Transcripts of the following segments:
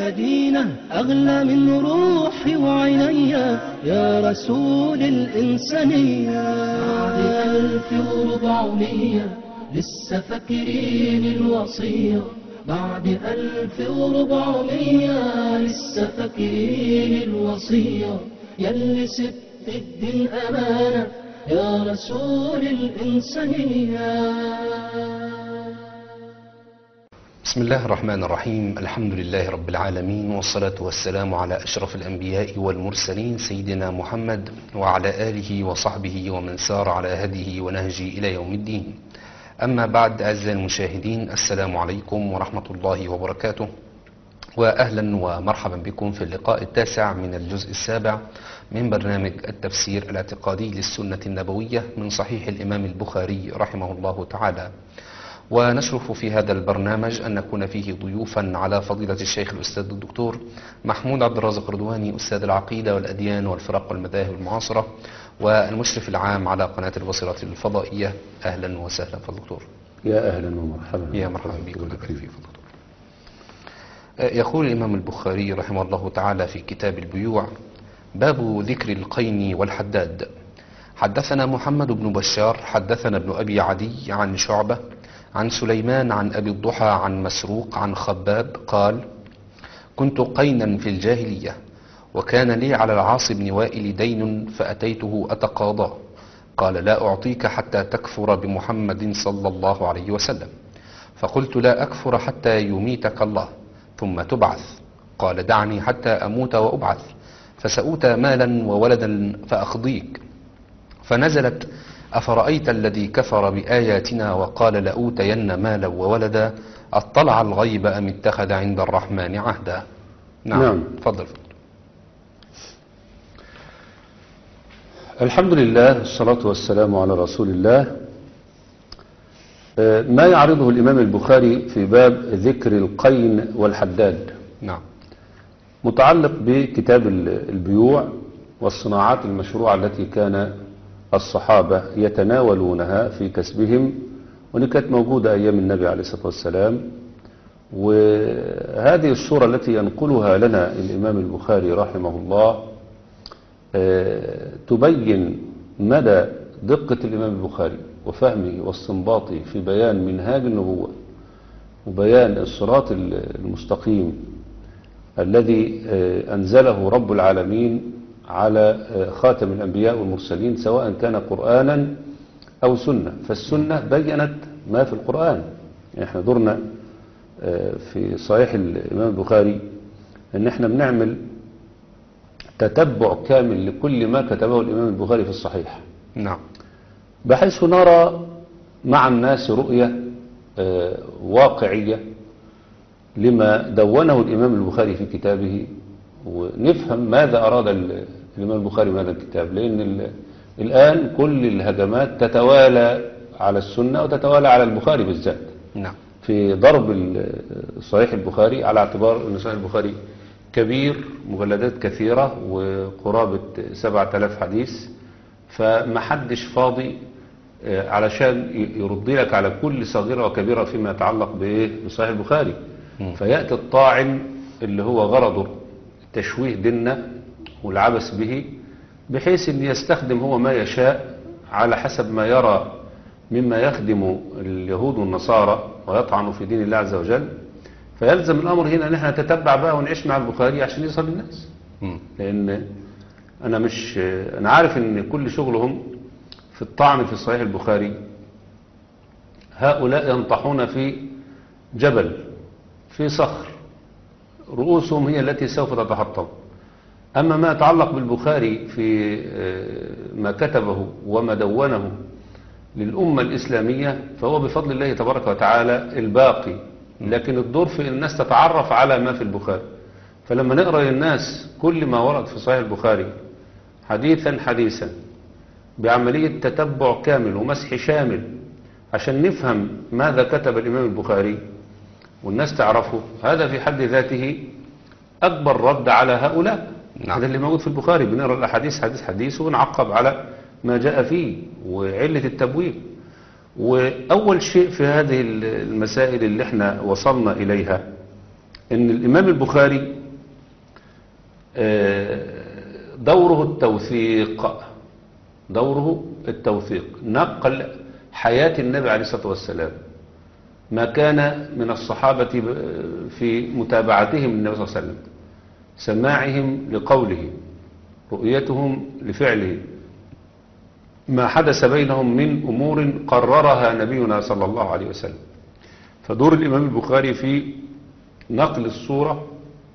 المدينة أغلى من روحي وعيني يا رسول الإنسانية بعد ألف وربعمية لسه فاكرين الوصية بعد ألف وربعمية لسه فاكرين الوصية يلي سبت الدين أمانة يا رسول الإنسانية بسم الله الرحمن الرحيم الحمد لله رب العالمين والصلاة والسلام على أشرف الأنبياء والمرسلين سيدنا محمد وعلى آله وصحبه ومن سار على هديه ونهجه إلى يوم الدين أما بعد أعزائي المشاهدين السلام عليكم ورحمة الله وبركاته وأهلا ومرحبا بكم في اللقاء التاسع من الجزء السابع من برنامج التفسير الاعتقادي للسنة النبوية من صحيح الإمام البخاري رحمه الله تعالى ونشرف في هذا البرنامج أن نكون فيه ضيوفا على فضيلة الشيخ الأستاذ الدكتور محمود عبد الرازق رضواني أستاذ العقيدة والأديان والفرق والمذاهب المعاصرة والمشرف العام على قناة البصيرة الفضائية أهلا وسهلا فالدكتور يا أهلا ومرحبا يا مرحبا بك الله يبارك فيك فالدكتور يقول الإمام البخاري رحمه الله تعالى في كتاب البيوع باب ذكر القين والحداد حدثنا محمد بن بشار حدثنا ابن أبي عدي عن شعبة عن سليمان عن أبي الضحى عن مسروق عن خباب قال كنت قينا في الجاهلية وكان لي على العاص بن وائل دين فأتيته أتقاضاه قال لا أعطيك حتى تكفر بمحمد صلى الله عليه وسلم فقلت لا أكفر حتى يميتك الله ثم تبعث قال دعني حتى أموت وأبعث فسأوتى مالا وولدا فأخضيك فنزلت أفرأيت الذي كفر بآياتنا وقال لأوتين مالا وولدا أطلع الغيب أم اتخذ عند الرحمن عهدا نعم, نعم. تفضل الحمد لله الصلاة والسلام على رسول الله آه، ما يعرضه الإمام البخاري في باب ذكر القين والحداد نعم متعلق بكتاب ال- البيوع والصناعات المشروعة التي كان الصحابة يتناولونها في كسبهم وإن كانت موجودة أيام النبي عليه الصلاة والسلام وهذه الصورة التي ينقلها لنا الإمام البخاري رحمه الله آه، تبين مدى دقة الإمام البخاري وفهمه واستنباطه في بيان منهاج النبوة وبيان الصراط ال- المستقيم الذي آه، أنزله رب العالمين على آه، خاتم الأنبياء والمرسلين سواء كان قرآنا أو سنة فالسنة بينت ما في القرآن يعني احنا دورنا آه، في صحيح الإمام البخاري ان احنا بنعمل تتبع كامل لكل ما كتبه الإمام البخاري في الصحيح نعم بحيث نرى مع الناس رؤية آه، واقعية لما دونه الإمام البخاري في كتابه ونفهم ماذا أراد ال- الإمام البخاري من هذا الكتاب لأن ال- الآن كل الهجمات تتوالى على السنة وتتوالى على البخاري بالذات نعم في ضرب ال- صحيح البخاري على اعتبار أن صحيح البخاري كبير مجلدات كثيرة وقرابة سبعة آلاف حديث فمحدش فاضي آه، علشان ي- يرد لك على كل صغيرة وكبيرة فيما يتعلق بإيه؟ بصحيح البخاري فيأتي الطاعن اللي هو غرضه تشويه ديننا والعبث به بحيث ان يستخدم هو ما يشاء على حسب ما يرى مما يخدم اليهود والنصارى ويطعن في دين الله عز وجل فيلزم الامر هنا ان احنا نتتبع بقى ونعيش مع البخاري عشان يوصل للناس مم. لان انا مش انا عارف ان كل شغلهم في الطعن في صحيح البخاري هؤلاء ينطحون في جبل في صخر رؤوسهم هي التي سوف تتحطم أما ما يتعلق بالبخاري في آه، ما كتبه وما دونه للأمة الإسلامية فهو بفضل الله تبارك وتعالى الباقي لكن الدور في الناس تتعرف على ما في البخاري فلما نقرأ للناس كل ما ورد في صحيح البخاري حديثا حديثا بعملية تتبع كامل ومسح شامل عشان نفهم ماذا كتب الإمام البخاري والناس تعرفه هذا في حد ذاته أكبر رد على هؤلاء نعم. هذا اللي موجود في البخاري بنقرأ الأحاديث حديث حديث ونعقب على ما جاء فيه وعلة التبويب وأول شيء في هذه المسائل اللي احنا وصلنا إليها ان الامام البخاري آه، دوره التوثيق دوره التوثيق نقل حياة النبي عليه الصلاة والسلام ما كان من الصحابة ب- في متابعتهم للنبي صلى الله عليه وسلم سماعهم لقوله رؤيتهم لفعله ما حدث بينهم من أمور قررها نبينا صلى الله عليه وسلم فدور الإمام البخاري في نقل الصورة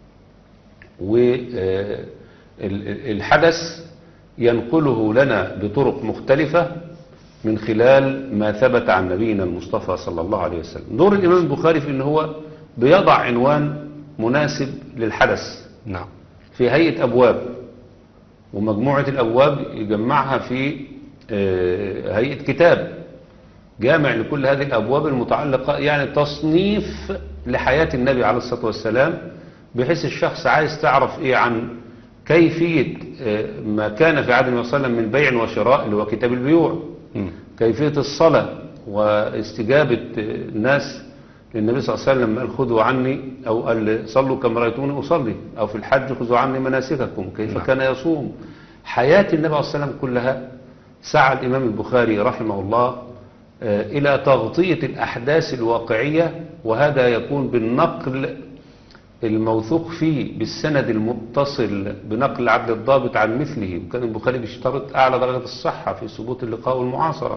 والحدث ينقله لنا بطرق مختلفة من خلال ما ثبت عن نبينا المصطفى صلى الله عليه وسلم دور الإمام البخاري في أنه هو بيضع عنوان مناسب للحدث نعم في هيئة أبواب ومجموعة الأبواب يجمعها في آه، هيئة كتاب جامع لكل هذه الأبواب المتعلقة يعني تصنيف لحياة النبي عليه الصلاة والسلام بحيث الشخص عايز تعرف إيه عن كيفية آه، ما كان في عهد النبي صلى الله عليه وسلم من بيع وشراء اللي هو كتاب البيوع مم. كيفية الصلاة واستجابة الناس للنبي صلى الله عليه وسلم قال خذوا عني أو قال صلوا كما رأيتوني أصلي أو في الحج خذوا عني مناسككم كيف نعم. كان يصوم حياة النبي عليه الصلاة والسلام كلها سعى الإمام البخاري رحمه الله آه، إلى تغطية الأحداث الواقعية وهذا يكون بالنقل الموثوق فيه بالسند المتصل بنقل عبد الضابط عن مثله وكان البخاري بيشترط أعلى درجة الصحة في ثبوت اللقاء والمعاصرة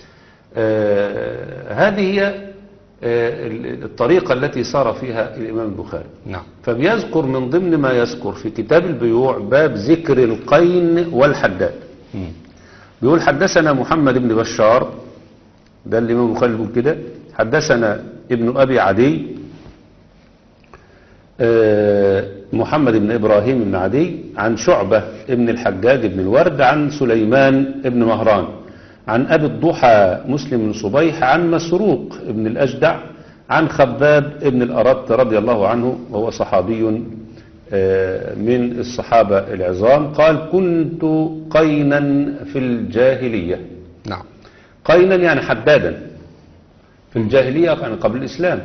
آه، هذه هي آه، الطريقة التي سار فيها الإمام البخاري نعم فبيذكر من ضمن ما يذكر في كتاب البيوع باب ذكر القين والحداد مم. بيقول حدثنا محمد بن بشار ده الإمام البخاري بيقول كده حدثنا ابن أبي عدي آه، محمد بن إبراهيم بن عدي عن شعبة ابن الحجاج بن الورد عن سليمان ابن مهران عن أبي الضحى مسلم بن صبيح عن مسروق ابن الأجدع عن خباب ابن الأرت رضي الله عنه وهو صحابي آه، من الصحابة العظام قال كنت قينا في الجاهلية نعم قينا يعني حدادا في الجاهلية يعني قبل الإسلام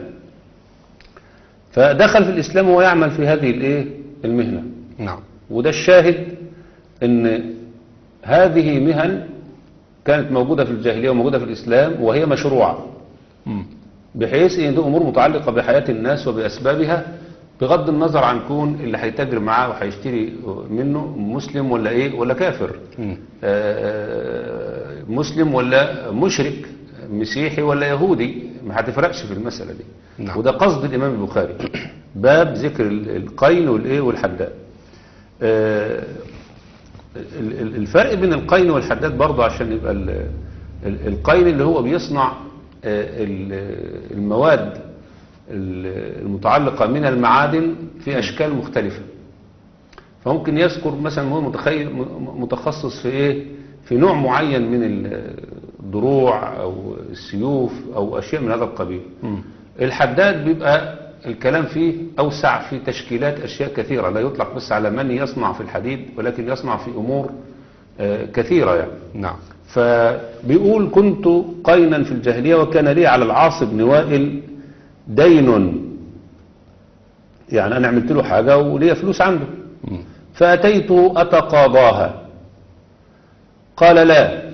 فدخل في الإسلام وهو يعمل في هذه الإيه المهنة نعم وده الشاهد ان هذه مهن كانت موجودة في الجاهلية وموجودة في الإسلام وهي مشروعة مم. بحيث ان دي أمور متعلقة بحياة الناس وبأسبابها بغض النظر عن كون اللي هيتاجر معاه وهيشتري منه مسلم ولا ايه ولا كافر مم. آه، مسلم ولا مشرك مسيحي ولا يهودي ما هتفرقش في المسألة دي نعم. وده قصد الإمام البخاري باب ذكر ال- القين والإيه والحداد آه، ال- ال- الفرق بين القين والحداد برضه عشان يبقى ال- ال- القين اللي هو بيصنع آه، ال- المواد ال- المتعلقة من المعادن في أشكال مختلفة فممكن يذكر مثلا هو متخيل م- متخصص في ايه في نوع معين من الدروع او السيوف او اشياء من هذا القبيل مم. الحداد بيبقى الكلام فيه اوسع في تشكيلات اشياء كثيرة لا يطلق بس على من يصنع في الحديد ولكن يصنع في امور آه، كثيرة يعني نعم فبيقول كنت قينا في الجاهلية وكان لي على العاص بن وائل دين يعني انا عملت له حاجة وليا فلوس عنده مم. فأتيت أتقاضاها قال لا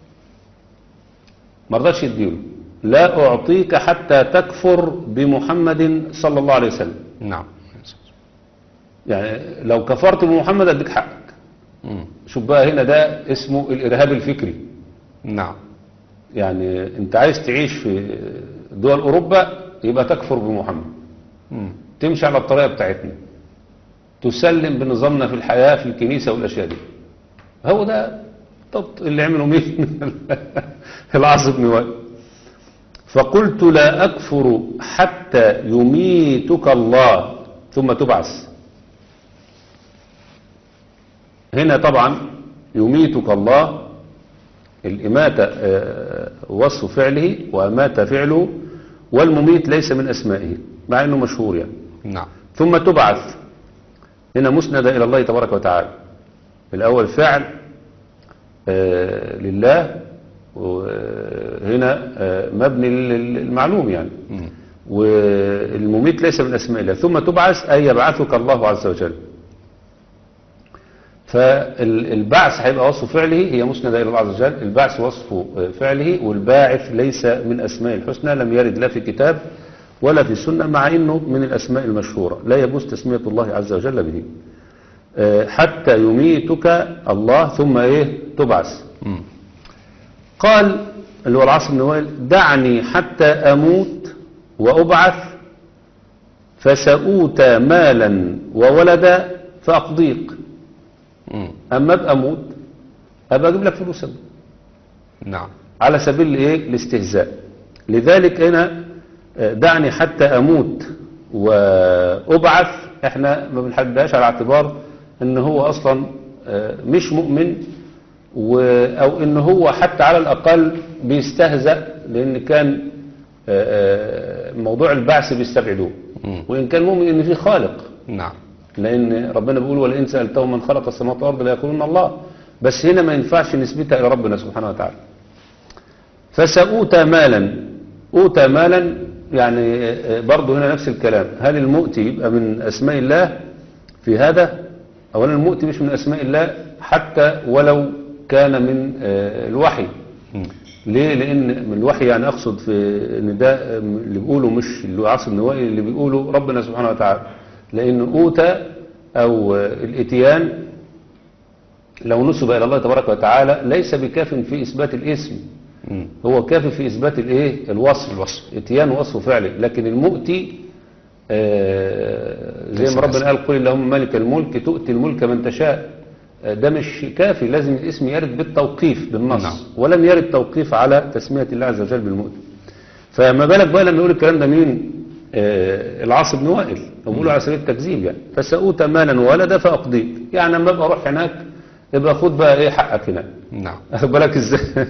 ما رضاش يديله لا أعطيك حتى تكفر بمحمد صلى الله عليه وسلم نعم يعني لو كفرت بمحمد أديك حقك مم. شوف بقى هنا ده اسمه الإرهاب الفكري نعم يعني أنت عايز تعيش في دول أوروبا يبقى تكفر بمحمد مم. تمشي على الطريقة بتاعتنا تسلم بنظامنا في الحياة في الكنيسة والأشياء دي هو ده بالضبط اللي عمله مين العاص بن وائل فقلت لا أكفر حتى يميتك الله ثم تبعث هنا طبعا يميتك الله الإماتة آه، وصف فعله وأمات فعله والمميت ليس من أسمائه مع أنه مشهور يعني نعم ثم تبعث هنا مسندة إلى الله تبارك وتعالى الأول فعل آه، لله وهنا آه، مبني للمعلوم يعني مم. والمميت ليس من أسماء الله ثم تبعث أي يبعثك الله عز وجل فالبعث هيبقى وصف فعله هي مسندة إلى الله عز وجل البعث وصف فعله والباعث ليس من أسماء الحسنى لم يرد لا في كتاب ولا في السنة مع أنه من الأسماء المشهورة لا يجوز تسمية الله عز وجل به آه، حتى يميتك الله ثم إيه تبعث مم. قال اللي هو العاص بن وائل دعني حتى أموت وأبعث فسأوتى مالا وولدا فأقضيك مم. أما أبقى أموت أبقى أجيب لك فلوس أبقى. نعم على سبيل الايه الاستهزاء لذلك هنا آه، دعني حتى اموت وابعث احنا ما بنحددهاش على اعتبار ان هو اصلا آه، مش مؤمن و او ان هو حتى على الاقل بيستهزأ لان كان آه، آه، موضوع البعث بيستبعدوه مم. وان كان مؤمن ان في خالق نعم لأن ربنا بيقول ولئن سألتهم من خلق السماوات والأرض ليقولون الله بس هنا ما ينفعش نسبتها إلى ربنا سبحانه وتعالى فسأوتى مالا أوتى مالا يعني آه، آه، برضه هنا نفس الكلام هل المؤتي يبقى من أسماء الله في هذا أولا المؤتي مش من أسماء الله حتى ولو كان من آه، الوحي مم. ليه لان من الوحي يعني اقصد في ان ده اللي بيقوله مش اللي هو عاصم النوائي اللي بيقوله ربنا سبحانه وتعالى لان اوتى او الاتيان لو نسب الى الله تبارك وتعالى ليس بكاف في اثبات الاسم مم. هو كاف في اثبات الايه الوصف الوصف. اتيان وصف فعلي لكن المؤتي آه، زي ليس ما ربنا باسم. قال قل اللهم مالك الملك تؤتي الملك من تشاء آه، ده مش كافي لازم الاسم يرد بالتوقيف بالنص نعم. ولم يرد توقيف على تسمية الله عز وجل بالمؤتي فما بالك بقى لما يقول الكلام ده مين آه، العاص بن وائل وبيقولوا على سبيل التكذيب يعني فسأوت مالا وولدا فأقضيك يعني لما ابقى اروح هناك يبقى خد بقى ايه حقك هناك نعم واخد بالك ازاي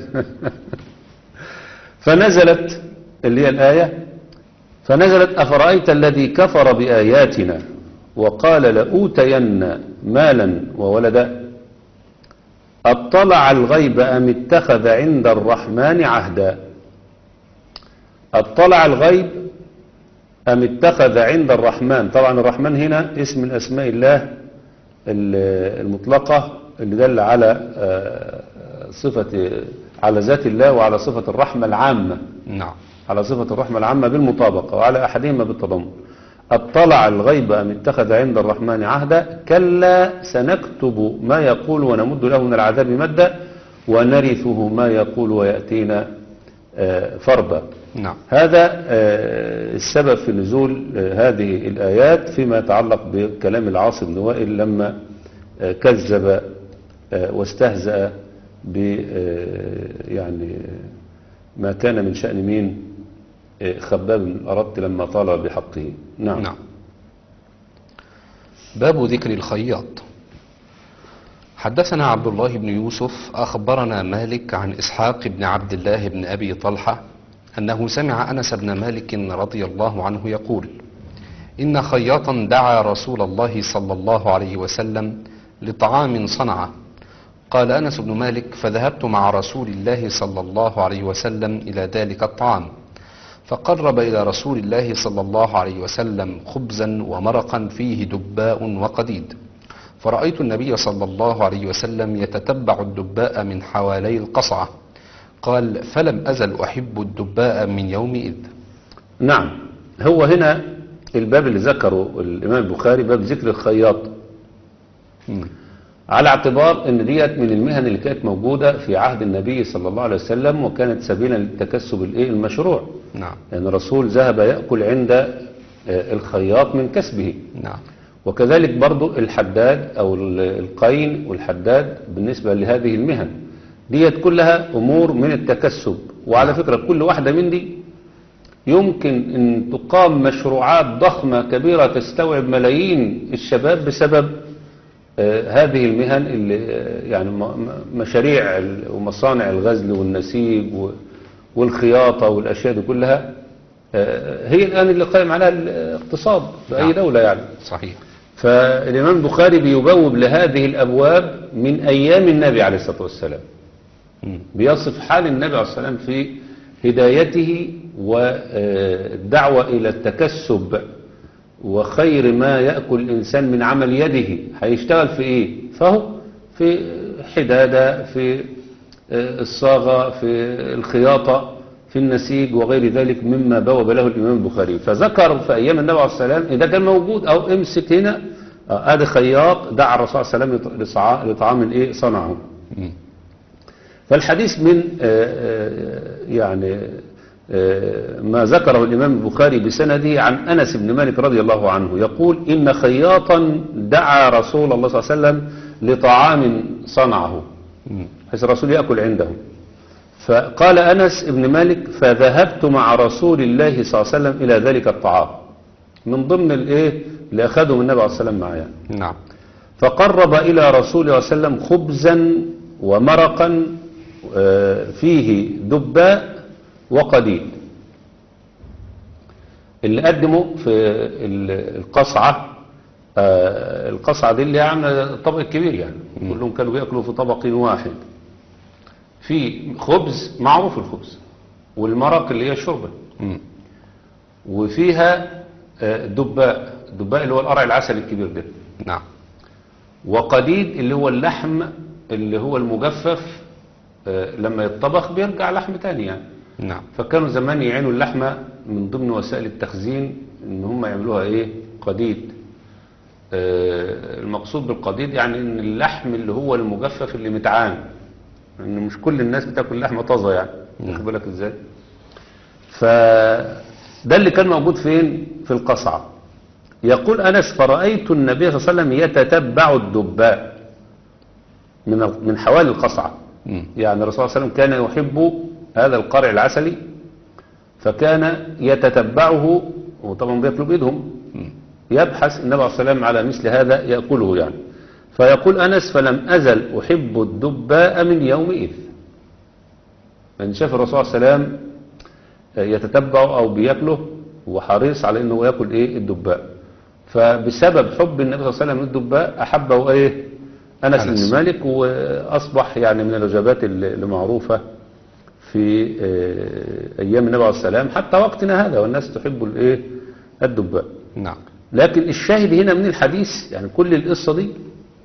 فنزلت اللي هي الآية فنزلت أفرأيت الذي كفر بآياتنا وقال لأوتين مالا وولدا أطلع الغيب أم اتخذ عند الرحمن عهدا أطلع الغيب أم اتخذ عند الرحمن طبعا الرحمن هنا اسم من أسماء الله ال- المطلقة اللي دل على آه، صفة على ذات الله وعلى صفة الرحمة العامة نعم على صفة الرحمة العامة بالمطابقة وعلى أحدهما بالتضمن اطلع الغيب أم اتخذ عند الرحمن عهدا كلا سنكتب ما يقول ونمد له من العذاب مدا ونرثه ما يقول ويأتينا آه، فردا نعم هذا آه، السبب في نزول آه، هذه الآيات فيما يتعلق بكلام العاص بن وائل لما آه، كذب آه، واستهزأ ب آه، يعني ما كان من شأن مين آه، خباب بن أردت لما طالب بحقه نعم, نعم باب ذكر الخياط حدثنا عبد الله بن يوسف أخبرنا مالك عن إسحاق بن عبد الله بن أبي طلحة أنه سمع أنس بن مالك رضي الله عنه يقول إن خياطا دعا رسول الله صلى الله عليه وسلم لطعام صنعه قال أنس بن مالك فذهبت مع رسول الله صلى الله عليه وسلم إلى ذلك الطعام فقرب إلى رسول الله صلى الله عليه وسلم خبزا ومرقا فيه دباء وقديد فرأيت النبي صلى الله عليه وسلم يتتبع الدباء من حوالي القصعة قال فلم أزل أحب الدباء من يومئذ نعم هو هنا الباب اللي ذكره الإمام البخاري باب ذكر الخياط مم. على اعتبار ان ديت من المهن اللي كانت موجودة في عهد النبي صلى الله عليه وسلم وكانت سبيلا للتكسب الايه المشروع نعم لأن الرسول ذهب يأكل عند آه، الخياط من كسبه نعم وكذلك برضو الحداد أو ال- القين والحداد بالنسبة لهذه المهن ديت كلها أمور من التكسب وعلى فكرة كل واحدة من دي يمكن أن تقام مشروعات ضخمة كبيرة تستوعب ملايين الشباب بسبب آه، هذه المهن اللي آه، يعني م- م- مشاريع ال- ومصانع الغزل والنسيج و- والخياطة والأشياء دي كلها آه، هي الآن اللي قائم عليها الاقتصاد في أي نعم. دولة يعني صحيح فالإمام البخاري بيبوب لهذه الأبواب من أيام النبي عليه الصلاة والسلام مم. بيصف حال النبي عليه الصلاة والسلام في هدايته والدعوة إلى التكسب وخير ما يأكل الإنسان من عمل يده هيشتغل في إيه فهو في حدادة في آه، الصاغة في الخياطة في النسيج وغير ذلك مما بوب له الإمام البخاري فذكر في أيام النبي عليه الصلاة والسلام إذا كان موجود أو امسك هنا آه، ادي خياط دعا الرسول صلى الله عليه وسلم لطعام- لطعام إيه صنعه مم. فالحديث من آه، آه، يعني آه، ما ذكره الإمام البخاري بسنده عن أنس بن مالك رضي الله عنه يقول إن خياطا دعا رسول الله صلى الله عليه وسلم لطعام صنعه مم. حيث الرسول يأكل عنده فقال أنس بن مالك فذهبت مع رسول الله صلى الله عليه وسلم إلى ذلك الطعام من ضمن الإيه اللي أخذه من النبي عليه الصلاة والسلام معاه نعم فقرب إلى رسول الله صلى الله عليه وسلم خبزا ومرقا آه، فيه دباء وقديد اللي قدمه في ال- القصعة آه، القصعة دي اللي هي عاملة الطبق الكبير يعني كلهم كانوا بيأكلوا في طبق واحد في خبز معروف الخبز والمرق اللي هي الشوربه مم. وفيها آه، دباء الدباء اللي هو القرع العسل الكبير ده نعم وقديد اللي هو اللحم اللي هو المجفف آه، لما يتطبخ بيرجع لحم تاني يعني نعم فكانوا زمان يعينوا اللحمة من ضمن وسائل التخزين ان هم يعملوها ايه قديد آه، المقصود بالقديد يعني ان اللحم اللي هو المجفف اللي متعان ان مش كل الناس بتاكل لحمة طازة يعني واخد بالك ازاي فده اللي كان موجود فين في القصعة يقول أنس فرأيت النبي صلى الله عليه وسلم يتتبع الدباء من من حوالي القصعة مم. يعني الرسول صلى الله عليه وسلم كان يحب هذا القرع العسلي فكان يتتبعه وطبعا بياكلوا بايدهم يبحث النبي عليه الصلاه والسلام على مثل هذا ياكله يعني فيقول انس فلم ازل احب الدباء من يومئذ من شاف الرسول صلى الله عليه وسلم يتتبعه او بياكله وحريص على انه ياكل ايه الدباء فبسبب حب النبي صلى الله عليه وسلم للدباء احبه ايه انس أنس. بن مالك واصبح يعني من الوجبات اللي اللي معروفه في آه، ايام النبي عليه السلام حتى وقتنا هذا والناس تحب الايه الدباء نعم لكن الشاهد هنا من الحديث يعني كل القصة دي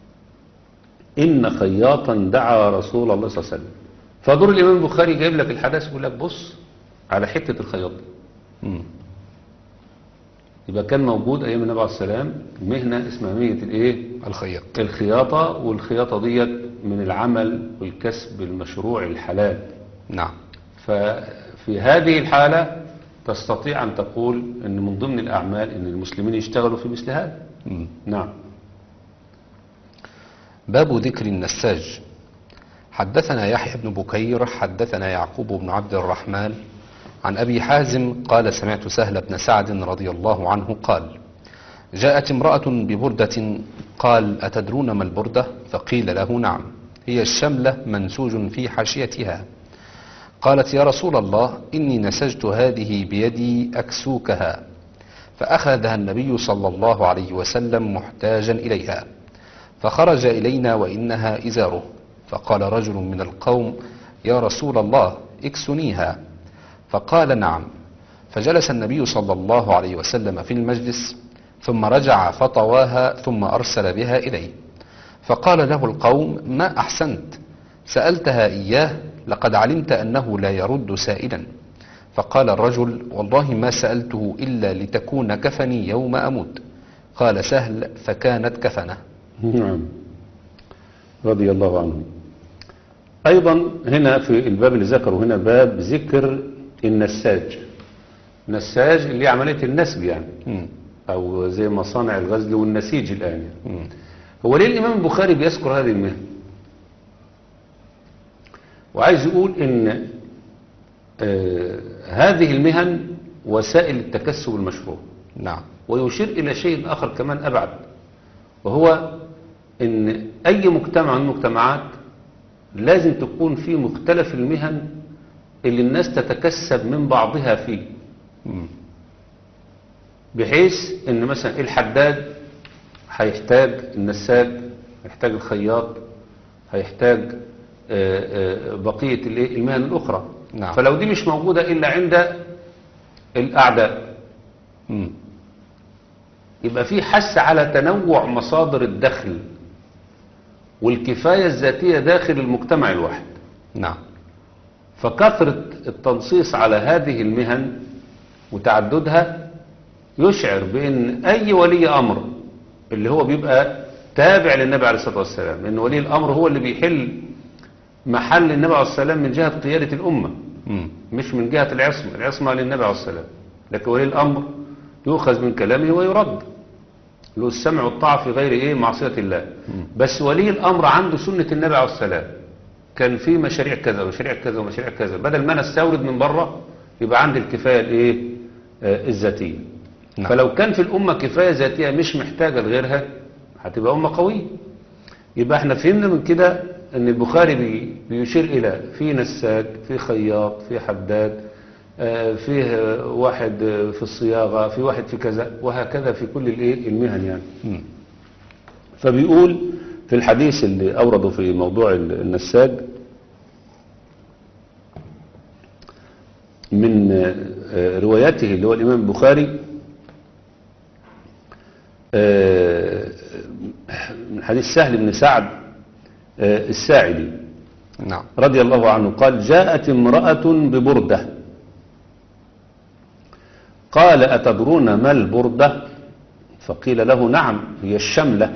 إن خياطا دعا رسول الله صلى الله عليه وسلم فدور الإمام البخاري جايب لك الحدث يقول لك بص على حتة الخياط دي مم. يبقى كان موجود أيام النبي عليه السلام مهنة اسمها مهنة الإيه الخياط الخياطة والخياطة ديت من العمل والكسب المشروع الحلال نعم ففي هذه الحالة تستطيع أن تقول أن من ضمن الأعمال أن المسلمين يشتغلوا في مثل هذا مم. نعم باب ذكر النساج حدثنا يحيى بن بكير حدثنا يعقوب بن عبد الرحمن عن أبي حازم قال سمعت سهل بن سعد رضي الله عنه قال جاءت امرأة ببردة قال أتدرون ما البردة فقيل له نعم هي الشملة منسوج في حاشيتها قالت يا رسول الله إني نسجت هذه بيدي أكسوكها فأخذها النبي صلى الله عليه وسلم محتاجا إليها فخرج إلينا وإنها إزاره فقال رجل من القوم يا رسول الله اكسنيها فقال نعم فجلس النبي صلى الله عليه وسلم في المجلس ثم رجع فطواها ثم أرسل بها إليه فقال له القوم ما أحسنت سألتها إياه لقد علمت أنه لا يرد سائلا فقال الرجل والله ما سألته إلا لتكون كفني يوم أموت قال سهل فكانت كفنه نعم رضي الله عنه أيضا هنا في الباب اللي ذكره هنا باب ذكر النساج نساج اللي هي عملية النسج يعني مم. أو زي مصانع الغزل والنسيج الآن يعني. مم. هو ليه الإمام البخاري بيذكر هذه المهنة وعايز يقول إن آه هذه المهن وسائل التكسب المشروع نعم ويشير إلى شيء آخر كمان أبعد وهو إن أي مجتمع من المجتمعات لازم تكون في مختلف المهن اللي الناس تتكسب من بعضها فيه مم. بحيث إن مثلا الحداد هيحتاج النساج هيحتاج الخياط هيحتاج آه، آه، بقية الإيه؟ المهن الأخرى نعم. فلو دي مش موجودة إلا عند الأعداء مم. يبقى في حث على تنوع مصادر الدخل والكفاية الذاتية داخل المجتمع الواحد نعم فكثرة التنصيص على هذه المهن وتعددها يشعر بأن أي ولي أمر اللي هو بيبقى تابع للنبي عليه الصلاة والسلام لأن ولي الأمر هو اللي بيحل محل النبي عليه الصلاة والسلام من جهة قيادة الأمة مم. مش من جهة العصمة العصمة للنبي عليه الصلاة والسلام لكن ولي الأمر يؤخذ من كلامه ويرد له السمع والطاعة في غير إيه معصية الله بس ولي الأمر عنده سنة النبي عليه الصلاة والسلام كان في مشاريع كذا ومشاريع كذا ومشاريع كذا بدل ما أنا استورد من بره يبقى عندي الكفاية الإيه آه الذاتية نعم. فلو كان في الأمة كفاية ذاتية مش محتاجة لغيرها هتبقى أمة قوية يبقى احنا فهمنا من كده ان البخاري بي بيشير الى في نساج في خياط في حداد آه، فيه آه، واحد آه، في الصياغة في واحد في كذا وهكذا في كل الايه المهن يعني مم. فبيقول في الحديث اللي أورده في موضوع ال- النساج من آه، رواياته اللي هو الإمام البخاري آه، من حديث سهل بن سعد آه، الساعدي نعم رضي الله عنه قال جاءت امرأة ببردة قال أتدرون ما البردة فقيل له نعم هي الشملة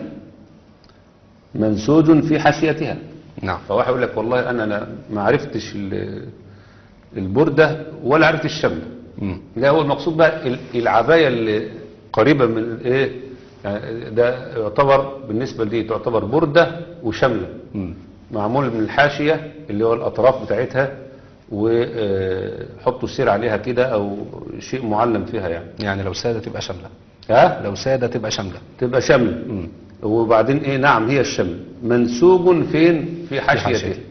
منسوج في حاشيتها نعم فواحد يقول لك والله أنا لا- ما عرفتش ال- البردة ولا عرفت الشملة مم. ده هو المقصود بقى ال- العباية اللي قريبة من الايه يعني ده يعتبر بالنسبة لدي تعتبر بردة وشملة مم. معمول من الحاشية اللي هو الأطراف بتاعتها وحطوا السير عليها كده أو شيء معلم فيها يعني يعني لو سادة تبقى شاملة ها لو سادة تبقى شاملة تبقى شمل مم. وبعدين ايه نعم هي الشمل منسوج فين في حاشيته حاشيته.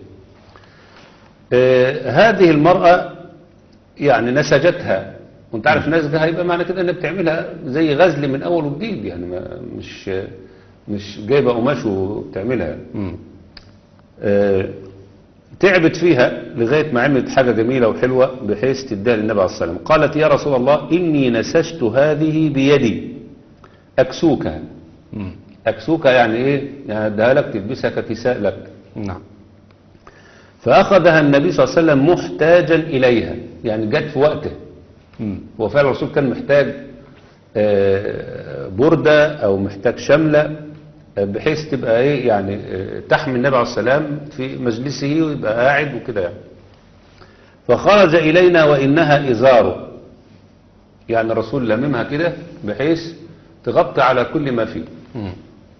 آه هذه المرأة يعني نسجتها وانت عارف نسجها يبقى معنى كده انها بتعملها زي غزل من اول وجديد يعني ما مش مش جايبه قماش وبتعملها يعني. مم. آه، تعبت فيها لغاية ما عملت حاجة جميلة وحلوة بحيث تديها للنبي عليه الصلاة والسلام قالت يا رسول الله إني نسجت هذه بيدي أكسوكها مم. أكسوكها يعني إيه يعني اديها لك تلبسها ككساء لك نعم فأخذها النبي صلى الله عليه وسلم محتاجا إليها يعني جت في وقته مم. هو فعلا الرسول كان محتاج آه، بردة أو محتاج شملة آه، بحيث تبقى إيه يعني آه، تحمي النبي عليه السلام في مجلسه ويبقى قاعد وكده يعني فخرج إلينا وإنها إزاره يعني الرسول لممها كده بحيث تغطي على كل ما فيه مم.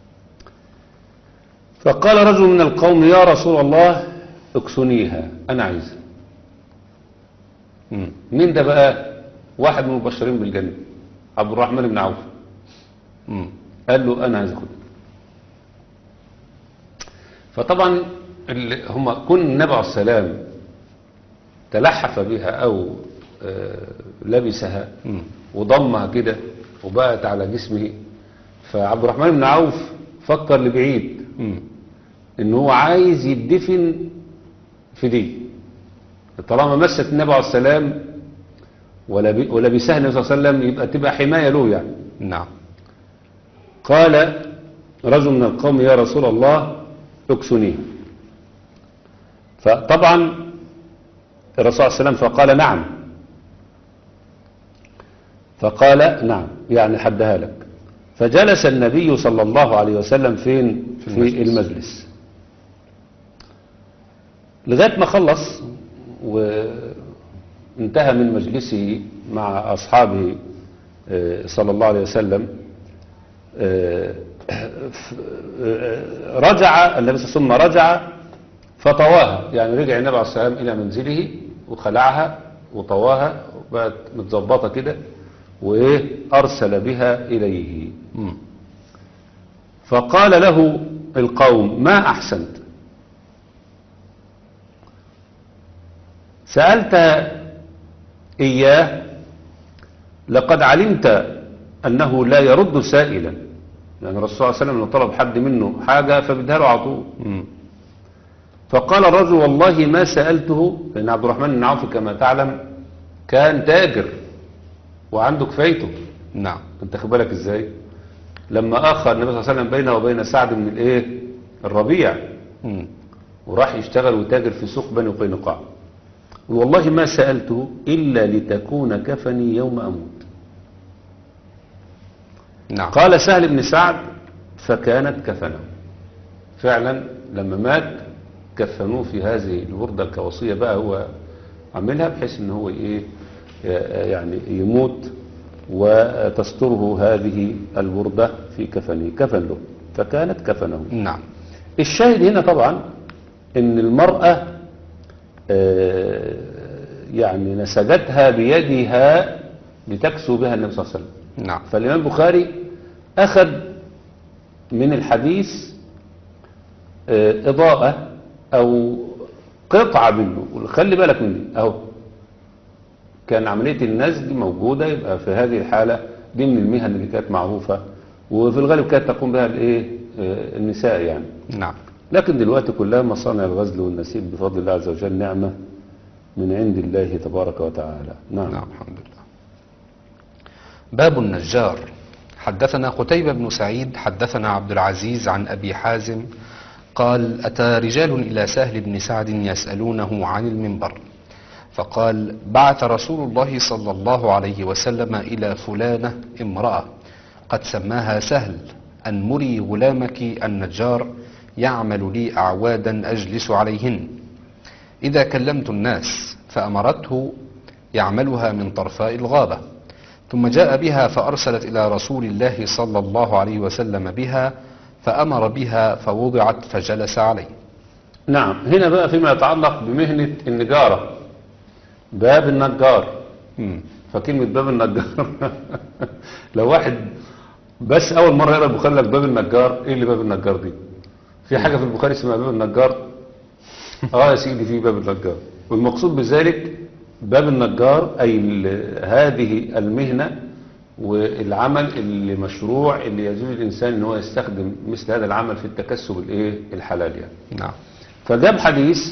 فقال رجل من القوم يا رسول الله اكسنيها أنا عايزها مم. مين ده بقى واحد من المبشرين بالجنة عبد الرحمن بن عوف مم. قال له انا عايز اخدها فطبعا اللي هم كون النبي عليه السلام تلحف بها او آه، لبسها مم. وضمها كده وبقت على جسمه فعبد الرحمن بن عوف فكر لبعيد مم. ان هو عايز يدفن في دي طالما مست النبي عليه السلام ولب- ولبسها النبي صلى الله عليه وسلم يبقى تبقى حماية له يعني نعم قال رجل من القوم يا رسول الله اكسنيه فطبعا الرسول صلى الله عليه وسلم فقال نعم فقال نعم يعني حدها لك فجلس النبي صلى الله عليه وسلم فين في في المجلس. المجلس لغاية ما خلص وانتهى من مجلسه مع أصحابه آه، صلى الله عليه وسلم آه، ف- آه، رجع النبي صلى الله عليه وسلم رجع فطواها يعني رجع النبي عليه السلام إلى منزله وخلعها وطواها وبقت متظبطة كده وإيه أرسل بها إليه مم. فقال له القوم ما أحسنت سألت إياه لقد علمت أنه لا يرد سائلا يعني الرسول صلى الله عليه وسلم لو طلب حد منه حاجة فبيديها له على طول مم. فقال الرجل والله ما سألته لأن عبد الرحمن بن عوف كما تعلم كان تاجر وعنده كفايته نعم انت خد بالك ازاي لما اخر النبي صلى الله عليه وسلم بينه وبين سعد من الايه الربيع مم. وراح يشتغل وتاجر في سوق بني قينقاع والله ما سألته إلا لتكون كفني يوم أموت نعم قال سهل بن سعد فكانت كفنه فعلا لما مات كفنوه في هذه الوردة كوصية بقى هو عملها بحيث ان هو ايه يعني يموت وتستره هذه الوردة في كفنه كفن له فكانت كفنه نعم الشاهد هنا طبعا ان المرأة آه، يعني نسجتها بيدها لتكسو بها النبي صلى الله عليه وسلم نعم فالإمام البخاري أخذ من الحديث آه، إضاءة أو قطعة منه خلي بالك مني أهو كان عملية النسج موجودة يبقى في هذه الحالة دي من المهن اللي كانت معروفة وفي الغالب كانت تقوم بها الايه آه، النساء يعني نعم لكن دلوقتي كلها مصانع الغزل والنسيج بفضل الله عز وجل نعمة من عند الله تبارك وتعالى نعم, نعم الحمد لله باب النجار حدثنا قتيبة بن سعيد حدثنا عبد العزيز عن أبي حازم قال أتى رجال إلى سهل بن سعد يسألونه عن المنبر فقال بعث رسول الله صلى الله عليه وسلم إلى فلانة امرأة قد سماها سهل أن مري غلامك النجار يعمل لي أعوادا أجلس عليهن إذا كلمت الناس فأمرته يعملها من طرفاء الغابة ثم جاء بها فأرسلت إلى رسول الله صلى الله عليه وسلم بها فأمر بها فوضعت فجلس عليه نعم هنا بقى فيما يتعلق بمهنة النجارة باب النجار مم. فكلمة باب النجار لو واحد بس أول مرة يقرأ البخاري لك باب النجار إيه اللي باب النجار دي في حاجة في البخاري اسمها باب النجار اه يا سيدي في باب النجار والمقصود بذلك باب النجار أي ال- هذه المهنة والعمل اللي مشروع اللي يجوز الإنسان ان هو يستخدم مثل هذا العمل في التكسب الايه الحلال يعني نعم فجاب حديث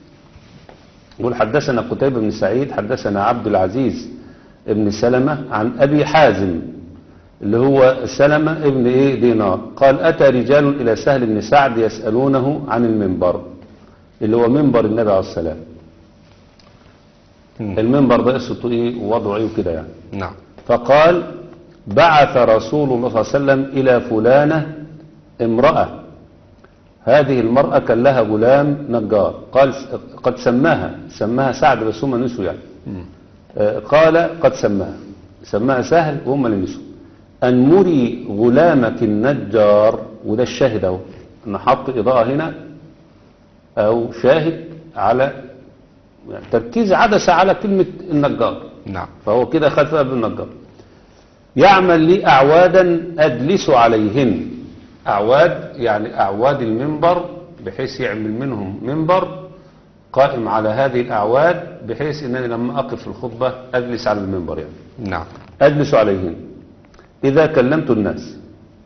يقول حدثنا قتيبة بن سعيد حدثنا عبد العزيز ابن سلمة عن أبي حازم اللي هو سلمة ابن إيه دينار قال أتى رجال إلى سهل بن سعد يسألونه عن المنبر اللي هو منبر النبي عليه السلام مم. المنبر ده قصته إيه ووضعه إيه وكده يعني نعم فقال بعث رسول الله صلى الله عليه وسلم إلى فلانة امرأة هذه المرأة كان لها غلام نجار قال قد سماها سماها سعد بس هم نسوا يعني مم. آه، قال قد سماها سماها سهل وهم اللي نسوا أن مري غلامك النجار وده الشاهد اهو نحط إضاءة هنا أو شاهد على يعني تركيز عدسة على كلمة النجار نعم فهو كده خد فيها بالنجار يعمل لي أعوادا أجلس عليهن أعواد يعني أعواد المنبر بحيث يعمل منهم منبر قائم على هذه الأعواد بحيث أنني لما أقف في الخطبة أجلس على المنبر يعني نعم أجلس عليهن إذا كلمت الناس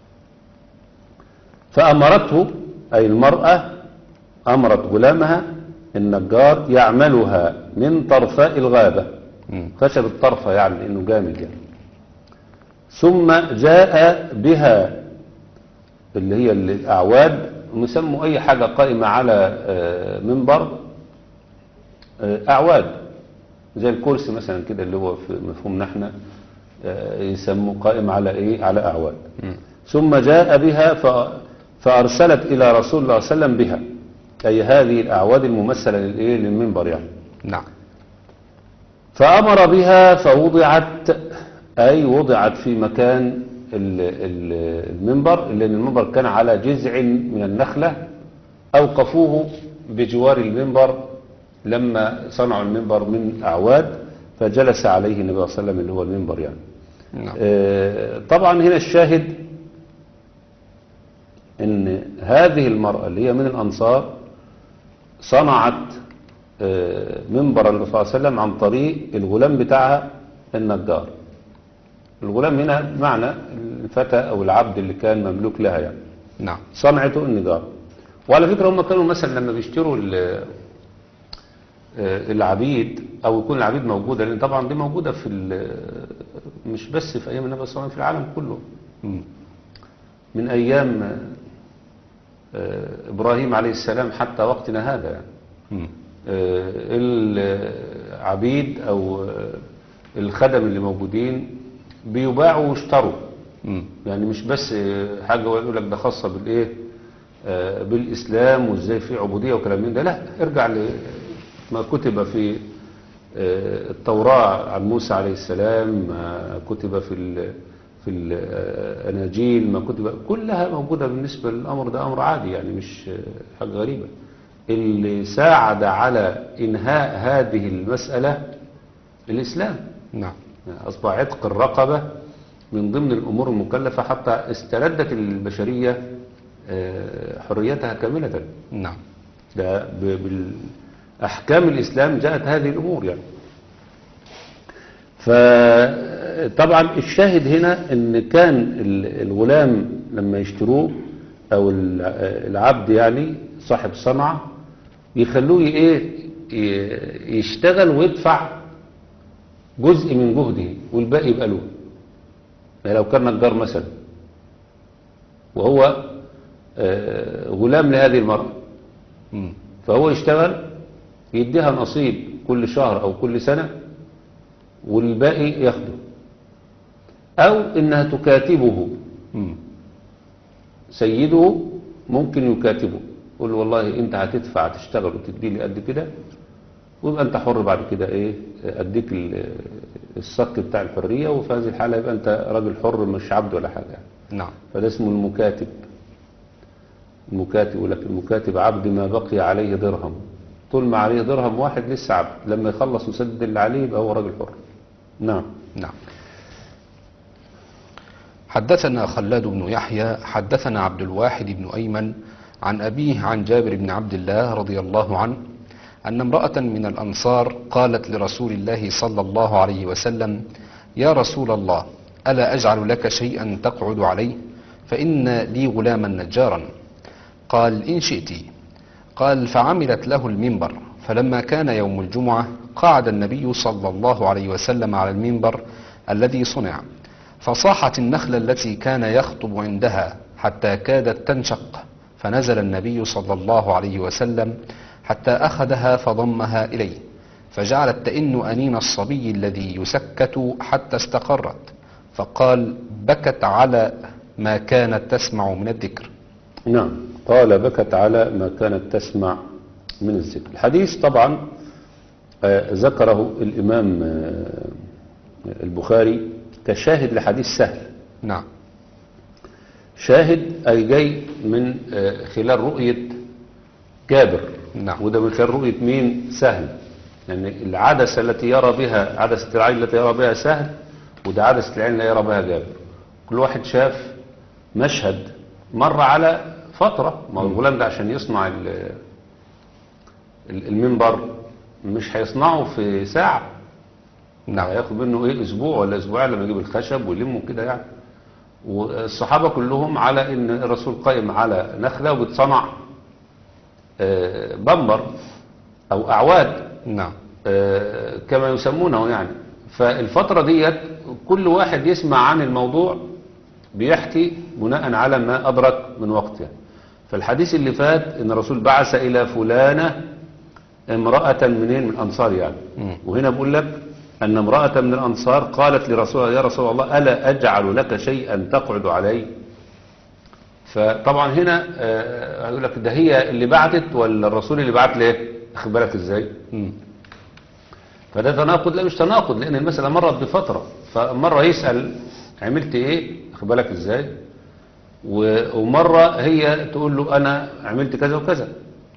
فأمرته أي المرأة أمرت غلامها النجار يعملها من طرفاء الغابة مم. خشب الطرفة يعني لأنه جامد يعني ثم جاء بها اللي هي الأعواد ويسموا أي حاجة قائمة على آه، منبر آه، أعواد زي الكرسي مثلا كده اللي هو في مفهوم نحن آه، يسموه قائم على إيه على أعواد مم. ثم جاء بها ف- فأرسلت إلى رسول الله صلى الله عليه وسلم بها أي هذه الأعواد الممثلة للإيه للمنبر يعني نعم فأمر بها فوضعت أي وضعت في مكان ال- ال- المنبر لأن المنبر كان على جذع من النخلة أوقفوه بجوار المنبر لما صنعوا المنبر من أعواد فجلس عليه النبي صلى الله عليه وسلم اللي هو المنبر يعني نعم آه، طبعا هنا الشاهد ان هذه المرأة اللي هي من الأنصار صنعت آه، منبر النبي صلى الله عليه وسلم عن طريق الغلام بتاعها النجار الغلام هنا معنى الفتى أو العبد اللي كان مملوك لها يعني نعم صنعته النجار وعلى فكرة هم كانوا مثلا لما بيشتروا ال- آه، العبيد او يكون العبيد موجودة لان طبعا دي موجودة في ال- مش بس في ايام النبي صلى الله عليه وسلم في العالم كله مم. من ايام آه، ابراهيم عليه السلام حتى وقتنا هذا يعني. مم. آه، العبيد او آه، الخدم اللي موجودين بيباعوا ويشتروا مم. يعني مش بس آه، حاجة يقول لك ده خاصة بالايه آه، بالاسلام وازاي في عبودية وكلام من ده لا ارجع لما كتب في آه، التوراة عن موسى عليه السلام ما كتب في ال في الاناجيل ما كتب كلها موجودة بالنسبة للامر ده امر عادي يعني مش آه، حاجة غريبة اللي ساعد على انهاء هذه المسألة الاسلام نعم أصبح عتق الرقبة من ضمن الأمور المكلفة حتى استردت البشرية آه، حريتها كاملة نعم ده ب- بالأحكام الإسلام جاءت هذه الأمور يعني فطبعا الشاهد هنا ان كان ال- الغلام لما يشتروه او ال- العبد يعني صاحب صنعة يخلوه ايه ي- يشتغل ويدفع جزء من جهده والباقي يبقى له يعني لو كان نجار مثلا وهو آه، غلام لهذه المرأة مم. فهو يشتغل يديها نصيب كل شهر أو كل سنة والباقي ياخده أو إنها تكاتبه مم. سيده ممكن يكاتبه يقول له والله أنت هتدفع تشتغل وتدي لي قد كده ويبقى أنت حر بعد كده إيه أديك ال- الصك بتاع الحرية وفي هذه الحالة يبقى أنت راجل حر مش عبد ولا حاجة نعم فده اسمه المكاتب المكاتب يقول لك المكاتب عبد ما بقي عليه درهم طول ما عليه درهم واحد لسه عبد لما يخلص ويسدد اللي عليه يبقى هو راجل حر نعم نعم حدثنا خلاد بن يحيى حدثنا عبد الواحد بن أيمن عن أبيه عن جابر بن عبد الله رضي الله عنه أن امرأة من الأنصار قالت لرسول الله صلى الله عليه وسلم يا رسول الله ألا أجعل لك شيئا تقعد عليه فإن لي غلاما نجارا قال إن شئت قال فعملت له المنبر فلما كان يوم الجمعة قعد النبي صلى الله عليه وسلم على المنبر الذي صنع فصاحت النخلة التي كان يخطب عندها حتى كادت تنشق فنزل النبي صلى الله عليه وسلم حتى أخذها فضمها إليه فجعلت تئن أنين الصبي الذي يسكت حتى استقرت فقال بكت على ما كانت تسمع من الذكر نعم قال بكت على ما كانت تسمع من الذكر الحديث طبعا آه، ذكره الإمام آه، البخاري كشاهد لحديث سهل نعم شاهد أي جاي من آه، خلال رؤية جابر نعم. وده من خلال رؤية مين سهل يعني العدسة التي يرى بها عدسة العين التي يرى بها سهل وده عدسة العين اللي يرى بها جابر كل واحد شاف مشهد مر على فترة ما هو الغلام ده عشان يصنع ال- ال- المنبر مش هيصنعه في ساعة نعم هياخد منه ايه اسبوع ولا اسبوعين لما يجيب الخشب ويلمه كده يعني والصحابة كلهم على ان الرسول قائم على نخلة وبتصنع آه، بمبر او اعواد نعم آه، كما يسمونه يعني فالفترة ديت كل واحد يسمع عن الموضوع بيحكي بناء على ما أدرك من وقت يعني فالحديث اللي فات ان الرسول بعث إلى فلانة امرأة منين من الأنصار يعني مم. وهنا بقول لك أن امرأة من الأنصار قالت لرسول الله يا رسول الله ألا أجعل لك شيئا تقعد عليه فطبعا هنا آه، هيقول لك ده هي اللي بعتت ولا الرسول اللي بعت ليه اخد بالك ازاي مم. فده تناقض لا مش تناقض لان المسألة مرت بفترة فمرة يسأل عملت ايه اخد بالك ازاي و- ومرة هي تقول له انا عملت كذا وكذا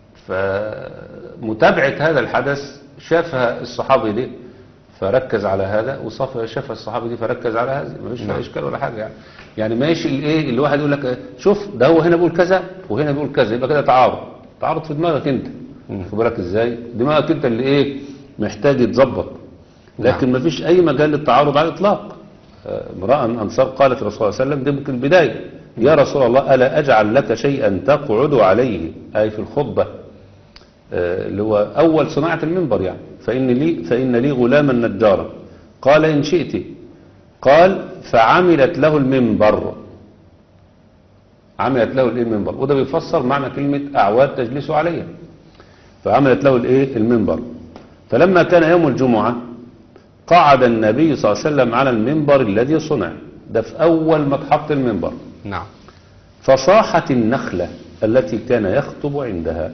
فمتابعة هذا الحدث شافها الصحابي دي فركز على هذا وصف شاف الصحابي دي فركز على هذا ما فيش فيها نعم. اشكال ولا حاجة يعني يعني ماشي الايه اللي واحد يقول لك شوف ده هو هنا بيقول كذا وهنا بيقول كذا يبقى كده تعارض تعارض في دماغك انت مم. خد بالك ازاي دماغك انت اللي ايه محتاج يتظبط لكن ما فيش اي مجال للتعارض على الاطلاق آه، امرأة من انصار قالت الرسول صلى الله عليه وسلم دي ممكن البداية يا رسول الله ألا أجعل لك شيئا تقعد عليه أي في الخطبة آه، اللي هو أول صناعة المنبر يعني فإن لي, فإن لي غلاما نجارا قال إن شئت قال فعملت له المنبر عملت له الايه المنبر وده بيفسر معنى كلمة أعواد تجلس عليها فعملت له الايه المنبر فلما كان يوم الجمعة قعد النبي صلى الله عليه وسلم على المنبر الذي صنع ده في أول ما اتحط المنبر نعم فصاحت النخلة التي كان يخطب عندها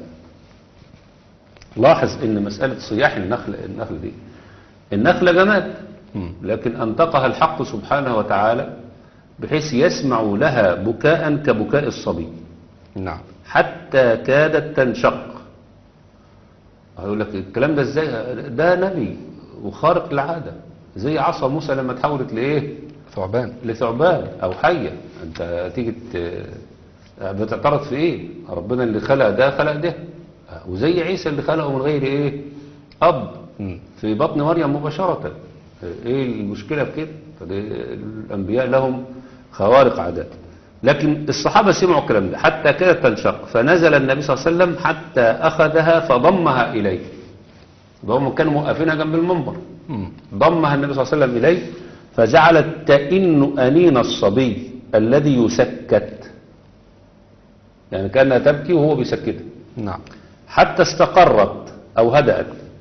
لاحظ ان مسألة صياح النخلة النخلة دي النخلة جماد مم. لكن أنطقها الحق سبحانه وتعالى بحيث يسمع لها بكاء كبكاء الصبي نعم حتى كادت تنشق هيقول لك الكلام ده ازاي ده نبي وخارق العادة زي عصا موسى لما تحولت لايه ثعبان لثعبان او حية انت تيجي ت- بتعترض في ايه ربنا اللي خلق ده خلق ده وزي عيسى اللي خلقه من غير ايه اب مم. في بطن مريم مباشرة ايه المشكلة في كده فده الانبياء لهم خوارق عادات لكن الصحابة سمعوا الكلام ده حتى كادت تنشق فنزل النبي صلى الله عليه وسلم حتى اخذها فضمها اليه ده هم كانوا موقفينها جنب المنبر مم. ضمها النبي صلى الله عليه وسلم إليه فجعلت تئن أنين الصبي الذي يسكت يعني كأنها تبكي وهو بيسكتها نعم حتى استقرت أو هدأت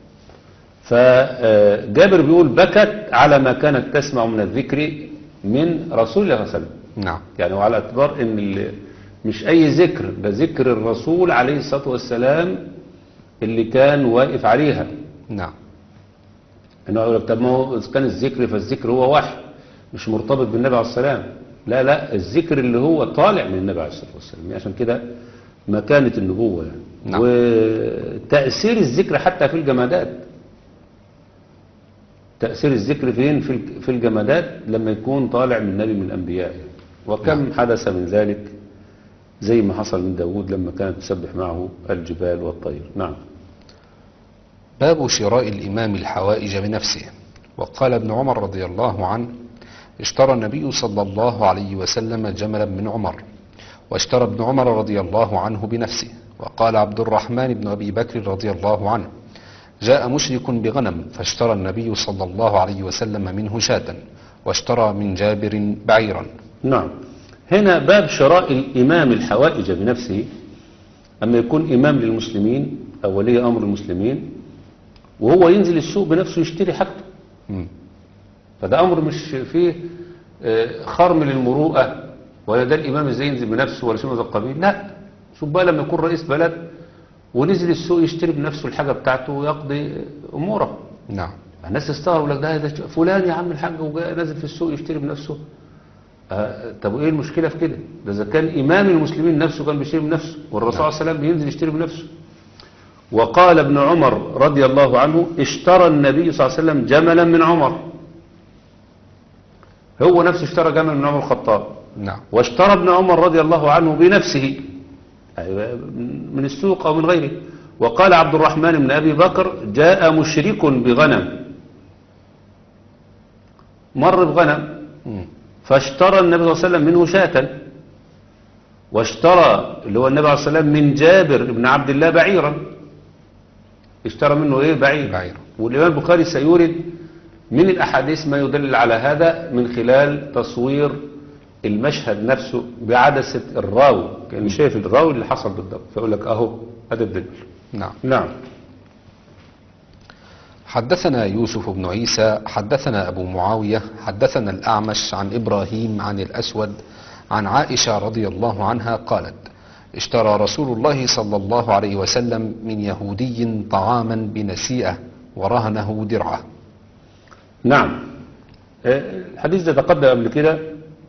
فجابر بيقول بكت على ما كانت تسمع من الذكر من رسول الله صلى الله عليه وسلم نعم يعني وعلى اعتبار ان ال- مش اي ذكر ده ذكر الرسول عليه الصلاة والسلام اللي كان واقف عليها نعم انه يقول لك طب ما هو إذا كان الذكر فالذكر هو وحي مش مرتبط بالنبي عليه السلام لا لا الذكر اللي هو طالع من النبي عليه الصلاه والسلام عشان كده مكانه النبوه يعني نعم. وتاثير الذكر حتى في الجمادات تاثير الذكر فين في الج- في الجمادات لما يكون طالع من نبي من الانبياء يعني. وكم حدث من ذلك زي ما حصل من داود لما كانت تسبح معه الجبال والطير نعم باب شراء الإمام الحوائج بنفسه وقال ابن عمر رضي الله عنه اشترى النبي صلى الله عليه وسلم جملا من عمر واشترى ابن عمر رضي الله عنه بنفسه وقال عبد الرحمن بن أبي بكر رضي الله عنه جاء مشرك بغنم فاشترى النبي صلى الله عليه وسلم منه شاة واشترى من جابر بعيرا نعم هنا باب شراء الإمام الحوائج بنفسه أما يكون إمام للمسلمين أو ولي أمر المسلمين وهو ينزل السوق بنفسه يشتري حاجته مم. فده أمر مش فيه آه، خرم للمروءة ولا ده الإمام ازاي ينزل بنفسه ولا شيء من هذا القبيل لا شوف بقى لما يكون رئيس بلد ونزل السوق يشتري بنفسه الحاجة بتاعته ويقضي أموره نعم الناس تستغرب لك ده, ده فلان يا عم الحاج وجاء نازل في السوق يشتري بنفسه آه طب وايه المشكله في كده ده اذا كان امام المسلمين نفسه كان بيشتري بنفسه والرسول نعم. صلى الله عليه وسلم بينزل يشتري بنفسه وقال ابن عمر رضي الله عنه اشترى النبي صلى الله عليه وسلم جملا من عمر هو نفسه اشترى جمل من عمر الخطاب نعم واشترى ابن عمر رضي الله عنه بنفسه أيوة، من السوق أو من غيره وقال عبد الرحمن بن أبي بكر جاء مشرك بغنم مر بغنم مم. فاشترى النبي صلى الله عليه وسلم منه شاة واشترى اللي هو النبي عليه الصلاة والسلام من جابر بن عبد الله بعيرا اشترى منه ايه بعير بعير. والإمام البخاري سيورد من الأحاديث ما يدل على هذا من خلال تصوير المشهد نفسه بعدسة الراوي كان شايف الراوي اللي حصل بالضبط فيقول لك اهو هذا الدليل نعم نعم حدثنا يوسف بن عيسى حدثنا أبو معاوية حدثنا الأعمش عن إبراهيم عن الأسود عن عائشة رضي الله عنها قالت اشترى رسول الله صلى الله عليه وسلم من يهودي طعاما بنسيئة ورهنه درعه نعم آه، الحديث ده تقدم قبل كده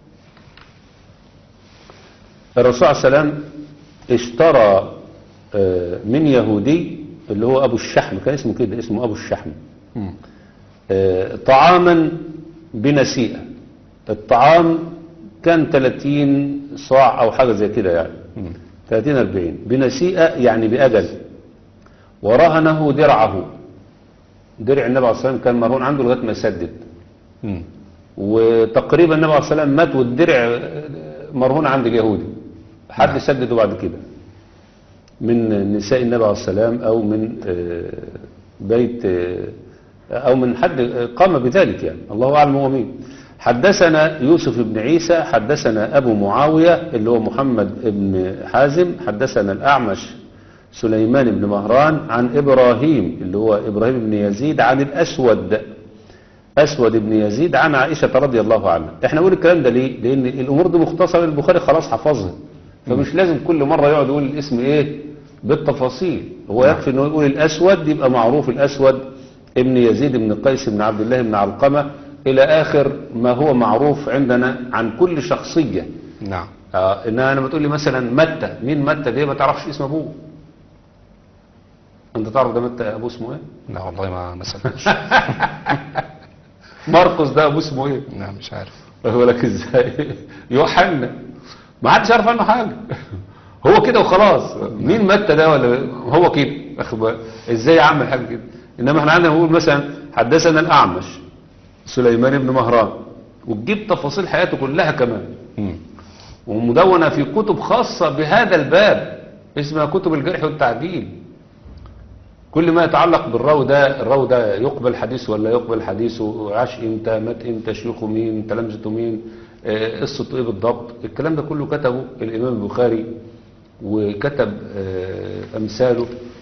الرسول عليه السلام اشترى آه، من يهودي اللي هو أبو الشحم كان اسمه كده اسمه أبو الشحم مم. آه، طعاما بنسيئة الطعام كان 30 صاع أو حاجة زي كده يعني مم. 30 40 بنسيئة يعني بأجل ورهنه درعه درع النبي عليه الصلاة والسلام كان مرهون عنده لغاية ما يسدد مم. وتقريبا النبي عليه الصلاة والسلام مات والدرع مرهون عند اليهودي حد نعم. سدده بعد كده من نساء النبي عليه السلام أو من آه، بيت آه، أو من حد قام بذلك يعني الله أعلم هو مين حدثنا يوسف بن عيسى حدثنا أبو معاوية اللي هو محمد بن حازم حدثنا الأعمش سليمان بن مهران عن إبراهيم اللي هو إبراهيم بن يزيد عن الأسود أسود بن يزيد عن عائشة رضي الله عنها احنا نقول الكلام ده ليه لأن الأمور دي مختصرة البخاري خلاص حفظها فمش لازم كل مرة يقعد يقول الاسم ايه بالتفاصيل هو نعم. يكفي انه يقول الأسود يبقى معروف الأسود ابن يزيد بن قيس بن عبد الله بن علقمة إلى آخر ما هو معروف عندنا عن كل شخصية نعم آه إنها أنا بتقول لي مثلا متى مين متى دي ما تعرفش اسم أبوه أنت تعرف ده متى أبوه اسمه إيه لا والله ما ما سألتش مرقس ده أبوه اسمه إيه لا مش عارف هو لك ازاي يوحنا ما حدش يعرف عنه حاجه هو كده وخلاص مين متى ده ولا هو كده أخد بالك؟ ازاي يعمل حاجه كده انما احنا عندنا نقول مثلا حدثنا الاعمش سليمان بن مهران وتجيب تفاصيل حياته كلها كمان مم. ومدونة في كتب خاصة بهذا الباب اسمها كتب الجرح والتعديل كل ما يتعلق بالراوي ده الراوي ده يقبل حديثه ولا يقبل حديثه عاش امتى مات امتى شيوخه مين تلامذته مين آه، قصته ايه بالضبط الكلام ده كله كتبه الامام البخاري وكتب آه، امثاله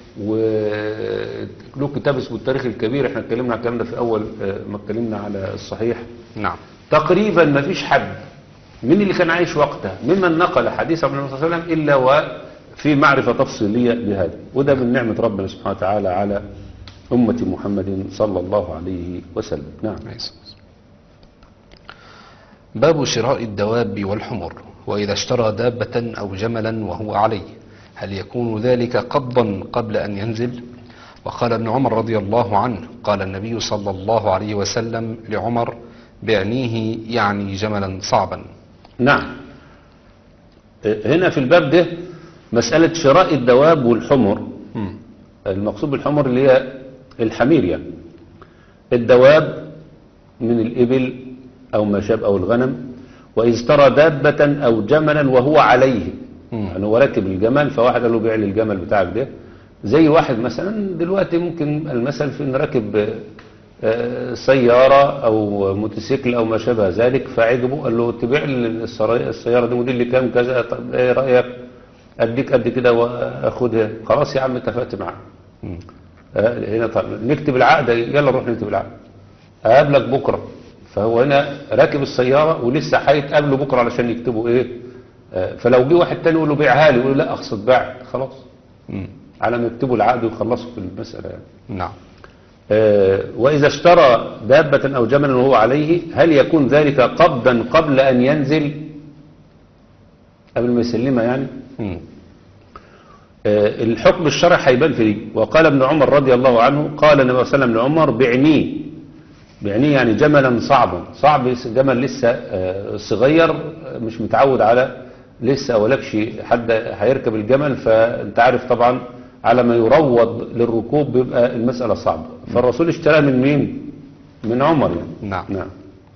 وله كتاب اسمه التاريخ الكبير احنا اتكلمنا على الكلام ده في اول آه، ما اتكلمنا على الصحيح نعم تقريبا ما فيش حد من اللي كان عايش وقتها ممن نقل حديث عن النبي صلى الله عليه وسلم إلا وفي معرفة تفصيلية بهذا وده من نعمة ربنا سبحانه وتعالى على أمة محمد صلى الله عليه وسلم نعم كويس. باب شراء الدواب والحمر وإذا اشترى دابة أو جملا وهو عليه هل يكون ذلك قبضا قبل أن ينزل وقال ابن عمر رضي الله عنه قال النبي صلى الله عليه وسلم لعمر بعنيه يعني جملا صعبا نعم هنا في الباب ده مسألة شراء الدواب والحمر مم. المقصود بالحمر اللي هي الحمير يعني الدواب من الإبل أو ما شاب أو الغنم وإذ ترى دابة أو جملا وهو عليه مم. يعني هو راكب الجمل فواحد قال له بيع لي الجمل بتاعك ده زي واحد مثلا دلوقتي ممكن المثل في ان راكب آه، سيارة أو موتوسيكل أو ما شابه ذلك فعجبه قال له تبيع لي السرا- السيارة دي موديل كام كذا طب ايه رأيك أديك قد كده وأخدها خلاص يا عم اتفقت معاه مم. آه، هنا طب نكتب العقد يلا نروح نكتب العقد هقابلك بكرة فهو هنا راكب السيارة ولسه هيتقابلوا بكرة علشان يكتبوا ايه آه، فلو جه واحد تاني يقول له بيعها لي يقول له لا اقصد بعت خلاص مم. على ما يكتبوا العقد ويخلصوا في المسألة يعني. نعم آه، وإذا اشترى دابة أو جملا وهو عليه هل يكون ذلك قبضا قبل أن ينزل قبل ما يسلمها يعني مم. آه، الحكم الشرعي هيبان في دي وقال ابن عمر رضي الله عنه قال النبي صلى الله عليه وسلم لعمر بعنيه بعنيه يعني جملا صعبا صعب جمل لسه آه، صغير آه، مش متعود على لسه أولكش حد هيركب الجمل فانت عارف طبعا على ما يروض للركوب بيبقى المسألة صعبة فالرسول اشترى من مين من عمر يعني نعم نعم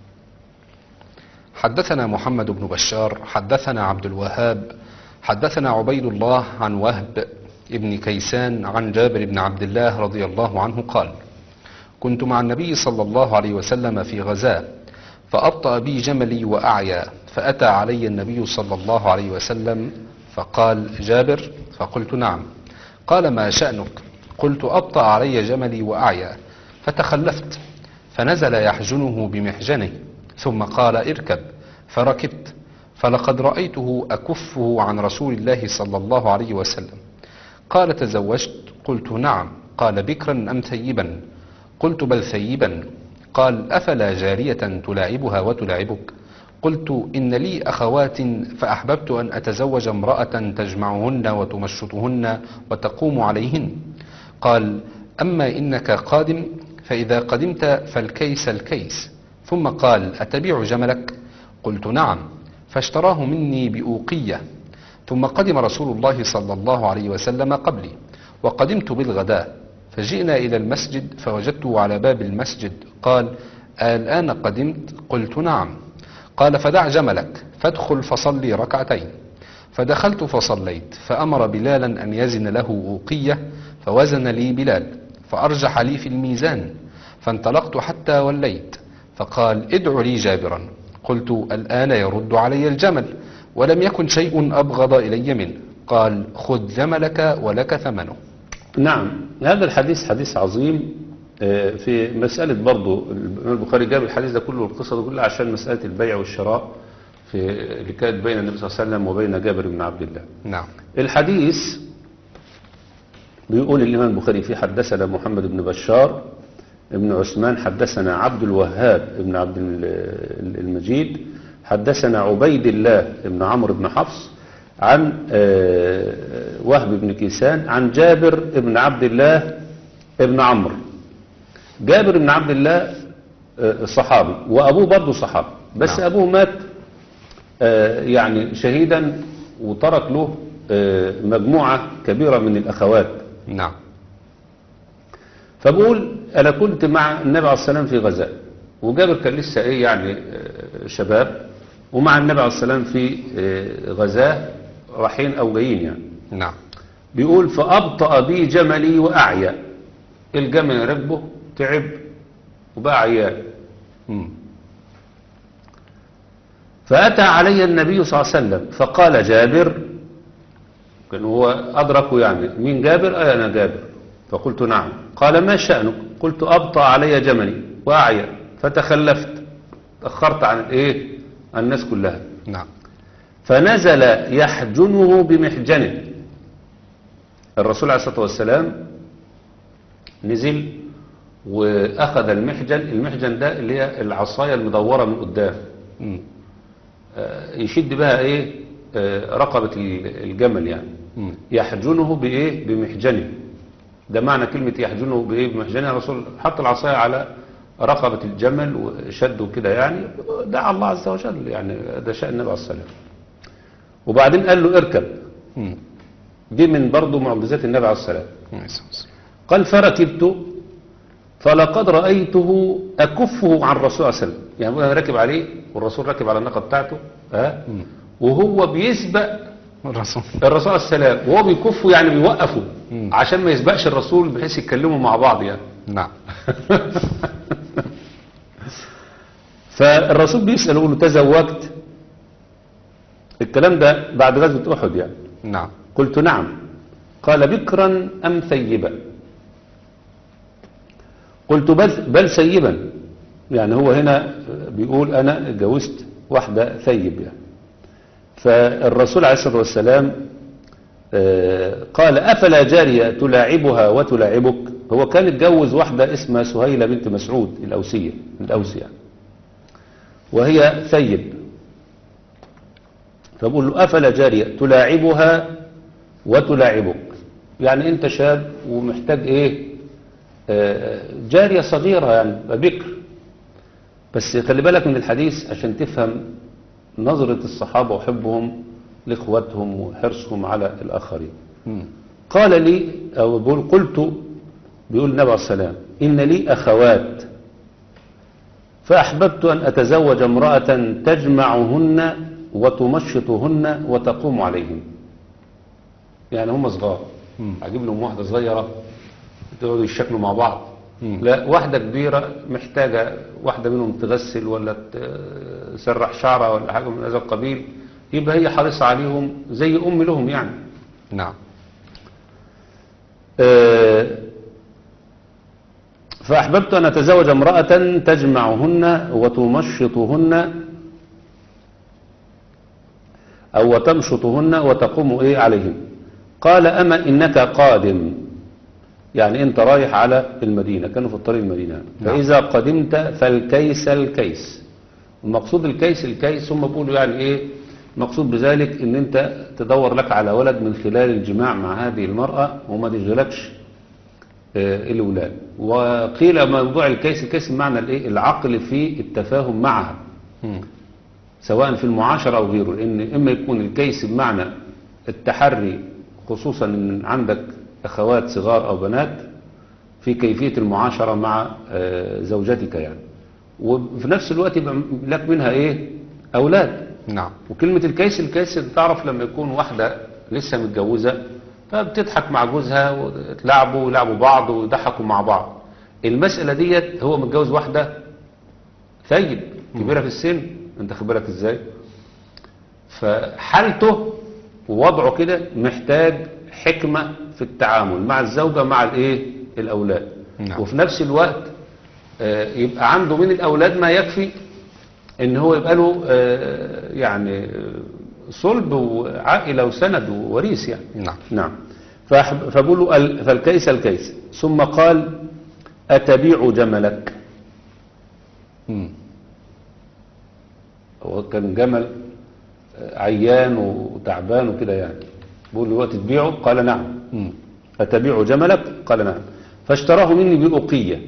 حدثنا محمد بن بشار حدثنا عبد الوهاب حدثنا عبيد الله عن وهب ابن كيسان عن جابر بن عبد الله رضي الله عنه قال كنت مع النبي صلى الله عليه وسلم في غزاة فأبطأ بي جملي وأعيا فأتى علي النبي صلى الله عليه وسلم فقال جابر فقلت نعم قال ما شأنك قلت أبطأ علي جملي وأعيا فتخلفت فنزل يحجنه بمحجنه ثم قال اركب فركبت فلقد رأيته أكفه عن رسول الله صلى الله عليه وسلم قال تزوجت قلت نعم قال بكرا أم ثيبا قلت بل ثيبا قال أفلا جارية تلاعبها وتلاعبك قلت إن لي أخوات فأحببت أن أتزوج امرأة تجمعهن وتمشطهن وتقوم عليهن قال أما إنك قادم فإذا قدمت فالكيس الكيس ثم قال أتبيع جملك قلت نعم فاشتراه مني بأوقية ثم قدم رسول الله صلى الله عليه وسلم قبلي وقدمت بالغداء فجئنا إلى المسجد فوجدته على باب المسجد قال الآن قدمت قلت نعم قال فدع جملك فادخل فصلي ركعتين فدخلت فصليت فأمر بلالا أن يزن له أوقية فوزن لي بلال فأرجح لي في الميزان فانطلقت حتى وليت فقال ادع لي جابرا قلت الآن يرد علي الجمل ولم يكن شيء أبغض إلي منه قال خذ جملك ولك ثمنه نعم هذا الحديث حديث عظيم آه، في مسألة برضو الإمام البخاري جاب الحديث ده كله والقصة ده كلها عشان مسألة البيع والشراء في اللي كانت بين النبي صلى الله عليه وسلم وبين جابر بن عبد الله نعم الحديث بيقول الإمام البخاري فيه حدثنا محمد بن بشار ابن عثمان حدثنا عبد الوهاب ابن عبد ال- المجيد حدثنا عبيد الله ابن عمرو بن حفص عن آه، وهب بن كيسان عن جابر ابن عبد الله ابن عمرو جابر بن عبد الله آه، صحابي وأبوه برضه صحابي بس نعم. أبوه مات آه، يعني شهيدا وترك له آه، مجموعة كبيرة من الأخوات نعم فبقول أنا كنت مع النبي عليه السلام في غزاء وجابر كان لسه إيه يعني آه، شباب ومع النبي عليه السلام في آه، غزاة رايحين أو جايين يعني نعم بيقول فأبطأ بي جملي وأعيا الجمل ركبه تعب وبقى عيان مم. فأتى علي النبي صلى الله عليه وسلم فقال جابر كان هو أدركه يعني مين جابر أي أنا جابر فقلت نعم قال ما شأنك قلت أبطأ علي جملي وأعيا فتخلفت تأخرت عن الإيه عن الناس كلها نعم فنزل يحجنه بمحجنه الرسول عليه الصلاة والسلام نزل وأخذ المحجن المحجن ده اللي هي العصاية المدورة من قدام مم. آه، يشد بها ايه آه، رقبة ال- الجمل يعني مم. يحجنه بايه بمحجنه ده معنى كلمة يحجنه بايه بمحجنه الرسول حط العصاية على رقبة الجمل وشده كده يعني دعا الله عز وجل يعني ده شأن النبي عليه الصلاة والسلام وبعدين قال له اركب مم. دي من برضه معجزات النبي عليه الصلاة والسلام يس- قال فركبت فلقد رأيته أكفه عن الرسول صلى الله عليه وسلم يعني أنا راكب عليه والرسول راكب على الناقة بتاعته ها مم. وهو بيسبق الرسول الرسول عليه السلام وهو بيكفه يعني بيوقفه مم. عشان ما يسبقش الرسول بحيث يتكلموا مع بعض يعني نعم فالرسول بيسأل يقول له تزوجت الكلام ده بعد غزوة أحد يعني نعم قلت نعم قال بكرا أم ثيبا قلت بل, بل ثيبا يعني هو هنا بيقول أنا اتجوزت واحدة ثيب يعني فالرسول عليه الصلاة والسلام آه، قال أفلا جارية تلاعبها وتلاعبك هو كان اتجوز واحدة اسمها سهيلة بنت مسعود الأوسية الأوسي يعني وهي ثيب فبقول له أفلا جارية تلاعبها وتلاعبك يعني أنت شاب ومحتاج إيه آه، جارية صغيرة يعني بكر بس خلي بالك من الحديث عشان تفهم نظرة الصحابة وحبهم لإخواتهم وحرصهم على الآخرين مم. قال لي أو بقول قلت بيقول النبي عليه السلام إن لي أخوات فأحببت أن أتزوج امرأة تجمعهن وتمشطهن وتقوم عليهن يعني هم صغار مم. أجيب لهم واحدة صغيرة تقعدوا يشكلوا مع بعض مم. لا واحدة كبيرة محتاجة واحدة منهم تغسل ولا تسرح شعرها ولا حاجة من هذا القبيل يبقى هي حريصة عليهم زي أم لهم يعني نعم آه، فأحببت أن أتزوج امرأة تجمعهن وتمشطهن أو وتمشطهن وتقوم إيه عليهن قال أما إنك قادم يعني أنت رايح على المدينة كانوا في الطريق المدينة نعم. فإذا قدمت فالكيس الكيس المقصود الكيس الكيس هم بيقولوا يعني إيه مقصود بذلك ان انت تدور لك على ولد من خلال الجماع مع هذه المرأة وما تشغلكش آه، الولاد وقيل موضوع الكيس الكيس بمعنى الايه العقل في التفاهم معها مم. سواء في المعاشرة أو غيره لأن إما يكون الكيس بمعنى التحري خصوصا إن عندك أخوات صغار أو بنات في كيفية المعاشرة مع آه، زوجتك يعني وفي نفس الوقت يبقى لك منها إيه أولاد نعم وكلمة الكيس الكيس تعرف لما يكون واحدة لسه متجوزة فبتضحك مع جوزها وتلعبوا ويلعبوا بعض ويضحكوا مع بعض المسألة ديت هو متجوز واحدة ثيب كبيرة في السن انت خد بالك ازاي فحالته ووضعه كده محتاج حكمة في التعامل مع الزوجة مع الايه الاولاد نعم. وفي نفس الوقت آه، يبقى عنده من الاولاد ما يكفي ان هو يبقى له آه، يعني آه، صلب وعائلة وسند ووريث يعني نعم نعم فأحب- فبقول له ال- فالكيس الكيس ثم قال أتبيع جملك مم. هو كان جمل آه، عيان وتعبان وكده يعني بقول له وقت تبيعه قال نعم مم. أتبيع جملك قال نعم فاشتراه مني بأقية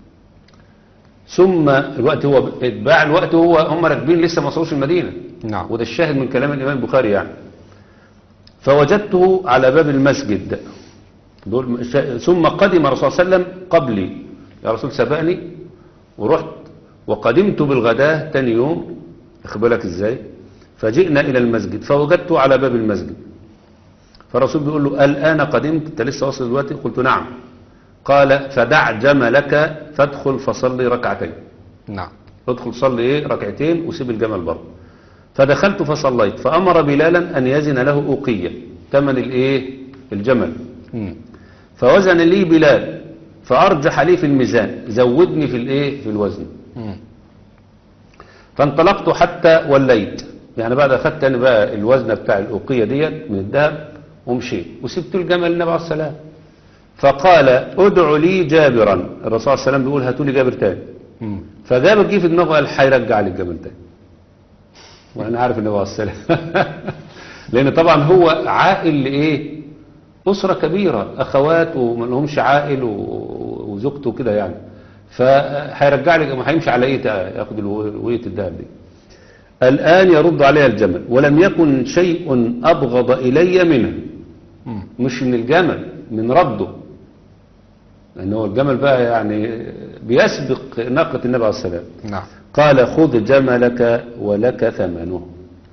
ثم الوقت هو اتباع الوقت هو هم راكبين لسه ما وصلوش المدينة نعم وده الشاهد من كلام الإمام البخاري يعني فوجدته على باب المسجد دول شا- ثم قدم الرسول صلى الله عليه وسلم قبلي يا رسول سبقني ورحت وقدمت بالغداة تاني يوم واخد بالك ازاي فجئنا إلى المسجد فوجدته على باب المسجد فالرسول بيقول له الآن قدمت انت لسه واصل دلوقتي قلت نعم قال فدع جملك فادخل فصلي ركعتين نعم ادخل صلي ايه ركعتين وسيب الجمل بره فدخلت فصليت فأمر بلالا أن يزن له أوقية ثمن الايه الجمل مم. فوزن لي بلال فأرجح لي في الميزان زودني في الايه في الوزن مم. فانطلقت حتى وليت يعني بعد أخذت أنا بقى الوزن بتاع الأوقية ديت من الذهب ومشيت وسبت الجمل النبي عليه السلام فقال ادع لي جابرا الرسول صلى الله عليه وسلم بيقول هاتوا لي جابر تاني مم. فجابر جه في دماغه قال هيرجع لي الجمل تاني وانا عارف النبي عليه السلام لان طبعا هو عائل لايه اسره كبيره اخوات وما لهمش عائل و- وزوجته كده يعني فهيرجع لي ما هيمشي على ايه تا- ياخد الوية الذهب دي الان يرد عليها الجمل ولم يكن شيء ابغض الي منه مم. مش من الجمل من رده لان هو الجمل بقى يعني بيسبق ناقه النبي عليه السلام نعم قال خذ جملك ولك ثمنه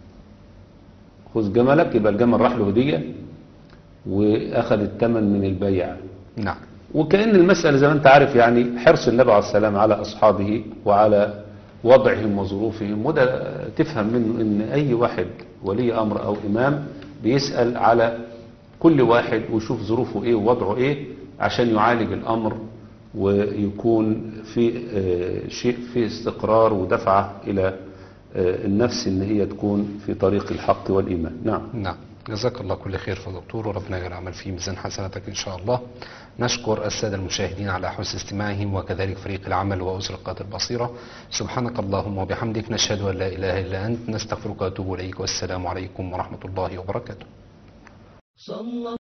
خذ جملك يبقى الجمل راح له هدية وأخذ الثمن من البيع نعم وكأن المسألة زي ما أنت عارف يعني حرص النبي عليه السلام على أصحابه وعلى وضعهم وظروفهم وده تفهم منه أن أي واحد ولي أمر أو إمام بيسأل على كل واحد ويشوف ظروفه إيه ووضعه إيه عشان يعالج الأمر ويكون في آه، شيء في استقرار ودفعة إلى آه، النفس إن هي تكون في طريق الحق والإيمان نعم نعم جزاك الله كل خير في دكتور وربنا يجعل العمل في ميزان حسناتك إن شاء الله نشكر السادة المشاهدين على حسن استماعهم وكذلك فريق العمل وأسرقات البصيرة سبحانك اللهم وبحمدك نشهد أن لا إله إلا أنت نستغفرك ونتوب إليك والسلام عليكم ورحمة الله وبركاته صلى